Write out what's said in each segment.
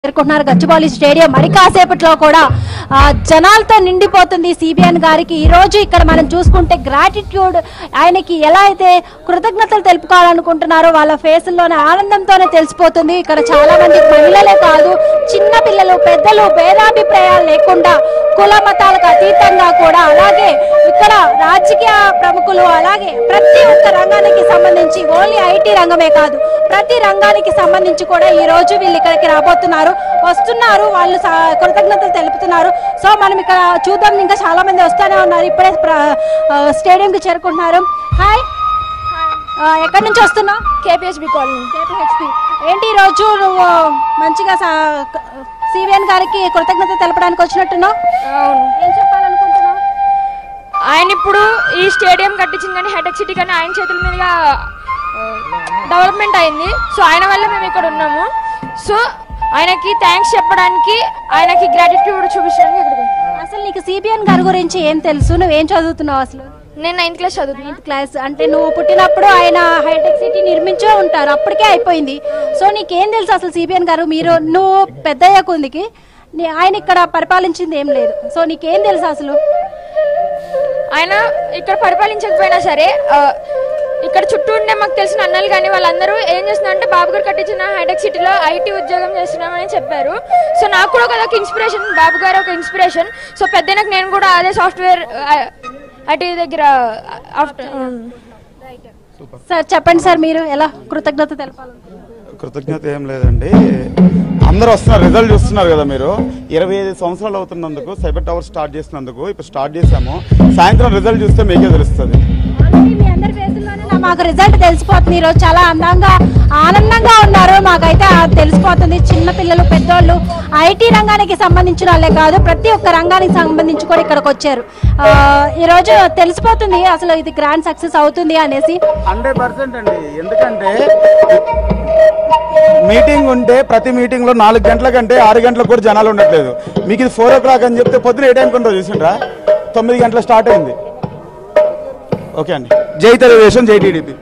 చేరుకుంటున్నారు Gachibowli stadium మరి కాసేపట్లో కూడా ఆ, జనాలతో నిండిపోతుంది సిబిఎన్ గారికి ఈ రోజు ఇక్కడ మనం చూసుకుంటే గ్రాటిట్యూడ్ ఆయనకి ఎలా అయితే కృతజ్ఞతలు తెలుపుకోవాలనుకుంటున్నారో వాళ్ళ ఫేసుల్లోనే ఆనందంతోనే తెలిసిపోతుంది ఇక్కడ చాలా మంది మహిళలే కాదు చిన్న పిల్లలు పెద్దలు భేదాభిప్రాయాలు లేకుండా కుల మతాలకు అతీతంగా కూడా అలాగే ఇక్కడ రాజకీయ ప్రముఖులు అలాగే ప్రతి ఒక్క రంగానికి సంబంధించి ఓన్లీ ఐటీ రంగమే కాదు ప్రతి రంగానికి సంబంధించి కూడా ఈ రోజు వీళ్ళు ఇక్కడికి రాబోతున్నారు వస్తున్నారు వాళ్ళు సా- కృతజ్ఞతలు తెలుపుతున్నారు సో మనం ఇక్కడ చూద్దాం ఇంకా చాలా మంది వస్తూనే ఉన్నారు ఇప్పుడే స్టేడియం కి చేరుకుంటున్నారు హాయ్ ఆ, ఎక్కడి నుంచి వస్తున్నావు కేపీహెచ్బి కాలనీ కేపీహెచ్పి ఏంటి ఈ రోజు నువ్వు మంచిగా సివిఎన్ గారికి కృతజ్ఞత తెలపడానికి వచ్చినట్టున్నావు అవును ఏం చెప్పాలనుకుంటున్నావు ఆయన ఇప్పుడు ఈ స్టేడియం కట్టించింది కానీ హైటెక్ సిటీ కానీ ఆయన చేతుల మీదుగా డెవలప్మెంట్ అయింది సో ఆయన వల్ల మేము ఇక్కడ ఉన్నాము సో ఆయనకి థ్యాంక్స్ చెప్పడానికి ఆయనకి గ్రాటిట్యూడ్ చూపించడానికి ఇక్కడికి వచ్చాము. అసలు నీకు సిబిఎన్ గారి గురించి ఏం తెలుసు నువ్వేం చదువుతున్నావు అసలు నేను నైన్త్ క్లాస్ చదువుతున్నాను నైన్త్ క్లాస్ అంటే నువ్వు పుట్టినప్పుడు ఆయన హైటెక్ సిటీ నిర్మించే ఉంటారు అప్పటికే అయిపోయింది సో నీకేం తెలుసు అసలు సిబిఎన్ గారు మీరు నువ్వు పెద్ద అయ్యకుందికి నీ- ఆయన ఇక్కడ పరిపాలించింది ఏం లేదు సో నీకేం తెలుసు అసలు ఆయన ఇక్కడ పరిపాలించకపోయినా సరే ఆ, ఇక్కడ చుట్టూ ఉండే మాకు తెలిసిన అన్నలు కానీ వాళ్ళందరూ ఏం చేస్తున్నారంటే బాబు గారు కట్టించిన హైటెక్ సిటీలో ఐటీ ఉద్యోగం చేస్తున్నామని చెప్పారు సో నాకు కూడా ఒక ఒక ఇన్స్పిరేషన్ బాబు గారు ఒక ఇన్స్పిరేషన్ సో పెద్దనకు నేను కూడా అదే సాఫ్ట్వేర్ ఐటీ దగ్గర ఆఫ్టర్ సార్ చెప్పండి సార్ మీరు ఎలా కృతజ్ఞత తెలపాలి కృతజ్ఞత ఏం లేదండి అందరూ వస్తున్నారు రిజల్ట్ చూస్తున్నారు కదా మీరు ఇరవై ఐదు సంవత్సరాలు అవుతున్నందుకు సైబర్ టవర్ స్టార్ట్ చేసినందుకు ఇప్పుడు స్టార్ట్ చేసాము సాయంత్రం రిజల్ట్ చూస్తే మీకే తెలుస్తుంది ఆల్రెడీ మీ అందరి ఫేసుల్లోనే నా- మాకు రిజల్ట్ తెలిసిపోతుంది ఈరోజు చాలా అందంగా ఆనందంగా ఉన్నారు మాకైతే ఆ తెలిసిపోతుంది చిన్న పిల్లలు పెద్దోళ్ళు ఐటీ రంగానికి సంబంధించిన వాళ్ళే కాదు ప్రతి ఒక్క రంగానికి సంబంధించి కూడా ఇక్కడికి వచ్చారు ఆ, ఈరోజు తెలిసిపోతుంది అసలు ఇది గ్రాండ్ సక్సెస్ అవుతుంది అనేసి హండ్రెడ్ పర్సెంట్ అండి ఎందుకంటే మీటింగ్ ఉంటే ప్రతి మీటింగ్ లో నాలుగు గంటల కంటే ఆరు గంటలకు కూడా జనాలు ఉండట్లేదు మీకు ఇది ఫోర్ ఓ క్లాక్ అని చెప్తే పొద్దున ఏ టైంకి ఉంటుందో చూసిండ్రా తొమ్మిది గంటల స్టార్ట్ అయింది ఓకే అండి జై తెలుగుదేశం జై టీడీపీ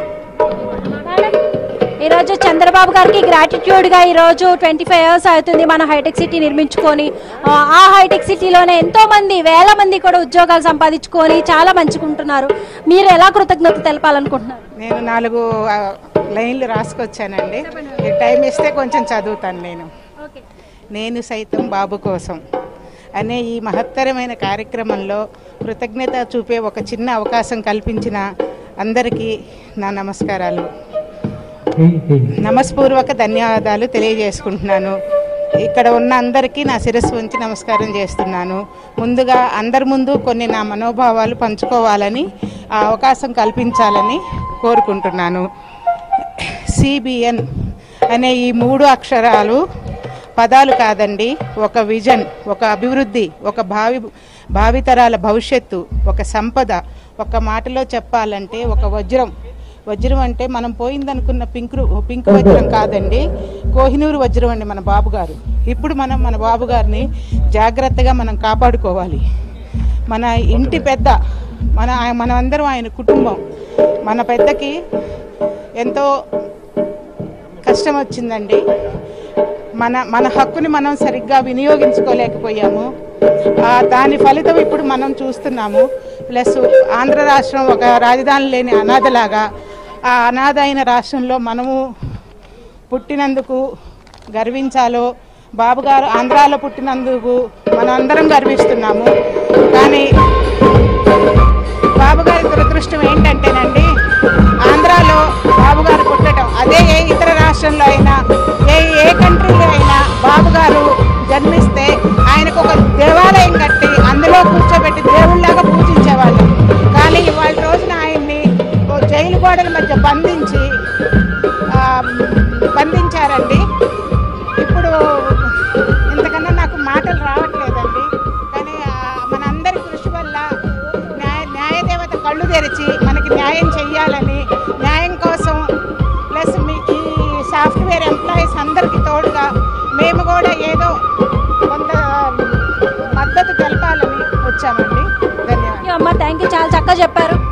ఈరోజు చంద్రబాబు గారికి గ్రాటిట్యూడ్ గా ఈరోజు ట్వంటీ ఫైవ్ ఇయర్స్ అవుతుంది మన హైటెక్ సిటీ నిర్మించుకొని ఆ, ఆ హైటెక్ సిటీలోనే ఎంతో మంది వేల మంది కూడా ఉద్యోగాలు సంపాదించుకొని చాలా మంచుకుంటున్నారు మీరు ఎలా కృతజ్ఞత తెలపాలనుకుంటున్నారు నేను నాలుగు ఆ, లైన్లు రాసుకొచ్చానండి ఈ టైం ఇస్తే కొంచెం చదువుతాను నేను నేను సైతం బాబు కోసం అనే ఈ మహత్తరమైన కార్యక్రమంలో కృతజ్ఞత చూపే ఒక చిన్న అవకాశం కల్పించిన అందరికీ నా నమస్కారాలు నమస్పూర్వక ధన్యవాదాలు తెలియజేసుకుంటున్నాను ఇక్కడ ఉన్న అందరికీ నా శిరస్సు ఉంచి నమస్కారం చేస్తున్నాను ముందుగా అందరి ముందు కొన్ని నా మనోభావాలు పంచుకోవాలని ఆ అవకాశం కల్పించాలని కోరుకుంటున్నాను సిబిఎన్ అనే ఈ మూడు అక్షరాలు పదాలు కాదండి ఒక విజన్ ఒక అభివృద్ధి ఒక భావి భావితరాల భవిష్యత్తు ఒక సంపద ఒక మాటలో చెప్పాలంటే ఒక వజ్రం వజ్రం అంటే మనం పోయిందనుకున్న పింకు పింక్ వజ్రం కాదండి కోహినూరు వజ్రం అండి మన బాబు గారు ఇప్పుడు మనం మన బాబు గారిని జాగ్రత్తగా మనం కాపాడుకోవాలి మన ఇంటి పెద్ద మన మనం అందరం ఆయన కుటుంబం మన పెద్దకి ఎంతో కష్టం వచ్చిందండి మన మన హక్కుని మనం సరిగ్గా వినియోగించుకోలేకపోయాము ఆ, దాని ఫలితం ఇప్పుడు మనం చూస్తున్నాము ప్లస్ ఆంధ్ర రాష్ట్రం ఒక రాజధాని లేని అనాథలాగా ఆ అనాథ అయిన రాష్ట్రంలో మనము పుట్టినందుకు గర్వించాలో బాబు గారు ఆంధ్రాలో పుట్టినందుకు మనం అందరం గర్విస్తున్నాము కానీ బాబు గారి దురదృష్టం ఏంటంటేనండి ఆంధ్రాలో బాబు గారు పుట్టడం అదే ఏ ఇతర రాష్ట్రంలో అయినా ఏ ఏ కంట్రీలో అయినా బాబు గారు జన్మిస్తే ఆయనకు ఒక దేవాలయం కట్టి అందులో కూర్చోబెట్టి దేవుళ్ళలాగా పూజించేవాళ్ళు కానీ ఇవాళ రోజున ఆయన్ని ఓ జైలు గోడల మధ్య బంధించి ఆ, బంధించారండి ఇప్పుడు ఇంతకన్నా నాకు మాటలు రావట్లేదండి కానీ ఆ, మనందరి కృషి వల్ల న్యాయ న్యాయదేవత కళ్ళు తెరిచి మనకి న్యాయం చెయ్యాలని న్యాయం కోసం ప్లస్ మీ ఈ సాఫ్ట్వేర్ ఎంప్లాయీస్ అందరికీ తోడుగా మేము కూడా ఏదో కొంత మద్దతు తెలపాలని వచ్చామండి ధన్యవాదాలు అమ్మ థ్యాంక్ యూ చాలా చక్కగా చెప్పారు